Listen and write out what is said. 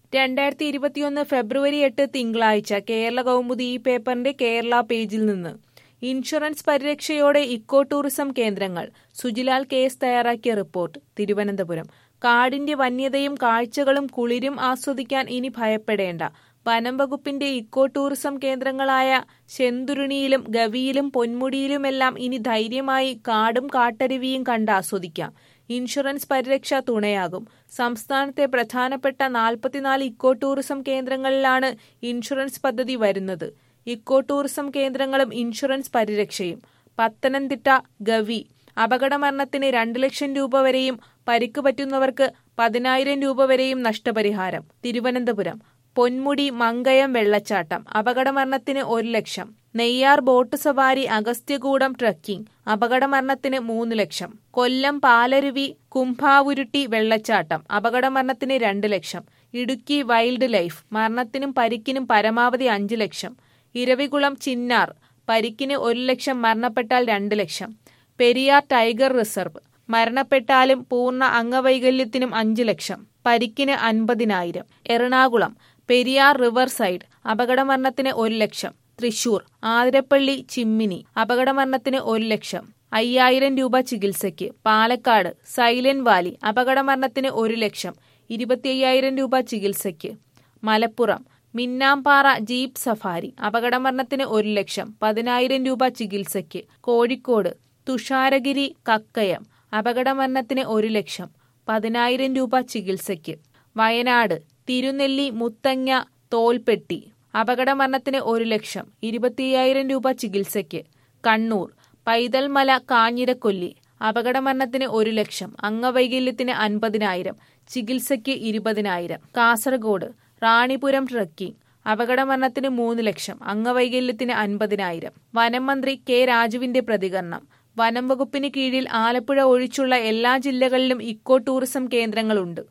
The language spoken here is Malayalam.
രണ്ടായിരത്തി ഇരുപത്തിയൊന്ന് ഫെബ്രുവരി എട്ട് തിങ്കളാഴ്ച കേരള കൗമുദി ഈ പേപ്പറിന്റെ കേരള പേജിൽ നിന്ന് ഇൻഷുറൻസ് പരിരക്ഷയോടെ ഇക്കോ ടൂറിസം കേന്ദ്രങ്ങൾ സുജിലാൽ കേസ് തയ്യാറാക്കിയ റിപ്പോർട്ട് തിരുവനന്തപുരം കാടിന്റെ വന്യതയും കാഴ്ചകളും കുളിരും ആസ്വദിക്കാൻ ഇനി ഭയപ്പെടേണ്ട വനം വകുപ്പിന്റെ ഇക്കോ ടൂറിസം കേന്ദ്രങ്ങളായ ശെന്തുരുണിയിലും ഗവിയിലും പൊന്മുടിയിലുമെല്ലാം ഇനി ധൈര്യമായി കാടും കാട്ടരുവിയും കണ്ട് ആസ്വദിക്കാം ഇൻഷുറൻസ് പരിരക്ഷ തുണയാകും സംസ്ഥാനത്തെ പ്രധാനപ്പെട്ട നാൽപ്പത്തിനാല് ഇക്കോ ടൂറിസം കേന്ദ്രങ്ങളിലാണ് ഇൻഷുറൻസ് പദ്ധതി വരുന്നത് ഇക്കോ ടൂറിസം കേന്ദ്രങ്ങളും ഇൻഷുറൻസ് പരിരക്ഷയും പത്തനംതിട്ട ഗവി അപകടമരണത്തിന് രണ്ട് ലക്ഷം രൂപ വരെയും പരിക്ക് പറ്റുന്നവർക്ക് പതിനായിരം രൂപ വരെയും നഷ്ടപരിഹാരം തിരുവനന്തപുരം പൊന്മുടി മങ്കയം വെള്ളച്ചാട്ടം അപകടമരണത്തിന് ഒരു ലക്ഷം നെയ്യാർ ബോട്ട് സവാരി അഗസ്ത്യകൂടം ട്രക്കിംഗ് അപകടമരണത്തിന് മൂന്ന് ലക്ഷം കൊല്ലം പാലരുവി കുംഭാവുരുട്ടി വെള്ളച്ചാട്ടം അപകടമരണത്തിന് രണ്ട് ലക്ഷം ഇടുക്കി വൈൽഡ് ലൈഫ് മരണത്തിനും പരിക്കിനും പരമാവധി അഞ്ച് ലക്ഷം ഇരവികുളം ചിന്നാർ പരിക്കിന് ഒരു ലക്ഷം മരണപ്പെട്ടാൽ രണ്ട് ലക്ഷം പെരിയാർ ടൈഗർ റിസർവ് മരണപ്പെട്ടാലും പൂർണ്ണ അംഗവൈകല്യത്തിനും അഞ്ച് ലക്ഷം പരിക്കിന് അൻപതിനായിരം എറണാകുളം പെരിയാർ റിവർ സൈഡ് അപകടമരണത്തിന് ഒരു ലക്ഷം തൃശൂർ ആതിരപ്പള്ളി ചിമ്മിനി അപകടമരണത്തിന് ഒരു ലക്ഷം അയ്യായിരം രൂപ ചികിത്സയ്ക്ക് പാലക്കാട് സൈലന്റ് വാലി അപകടമരണത്തിന് ഒരു ലക്ഷം ഇരുപത്തിയ്യായിരം രൂപ ചികിത്സയ്ക്ക് മലപ്പുറം മിന്നാമ്പാറ ജീപ്പ് സഫാരി അപകടമരണത്തിന് ഒരു ലക്ഷം പതിനായിരം രൂപ ചികിത്സയ്ക്ക് കോഴിക്കോട് തുഷാരഗിരി കക്കയം അപകടമരണത്തിന് ഒരു ലക്ഷം പതിനായിരം രൂപ ചികിത്സയ്ക്ക് വയനാട് തിരുനെല്ലി മുത്തങ്ങ തോൽപ്പെട്ടി അപകടമരണത്തിന് ഒരു ലക്ഷം ഇരുപത്തിയ്യായിരം രൂപ ചികിത്സയ്ക്ക് കണ്ണൂർ പൈതൽമല കാഞ്ഞിരക്കൊല്ലി അപകടമരണത്തിന് ഒരു ലക്ഷം അംഗവൈകല്യത്തിന് അൻപതിനായിരം ചികിത്സയ്ക്ക് ഇരുപതിനായിരം കാസർഗോഡ് റാണിപുരം ട്രക്കിംഗ് അപകടമരണത്തിന് മൂന്ന് ലക്ഷം അംഗവൈകല്യത്തിന് അൻപതിനായിരം വനം മന്ത്രി കെ രാജുവിന്റെ പ്രതികരണം വനം വകുപ്പിന് കീഴിൽ ആലപ്പുഴ ഒഴിച്ചുള്ള എല്ലാ ജില്ലകളിലും ഇക്കോ ടൂറിസം കേന്ദ്രങ്ങളുണ്ട്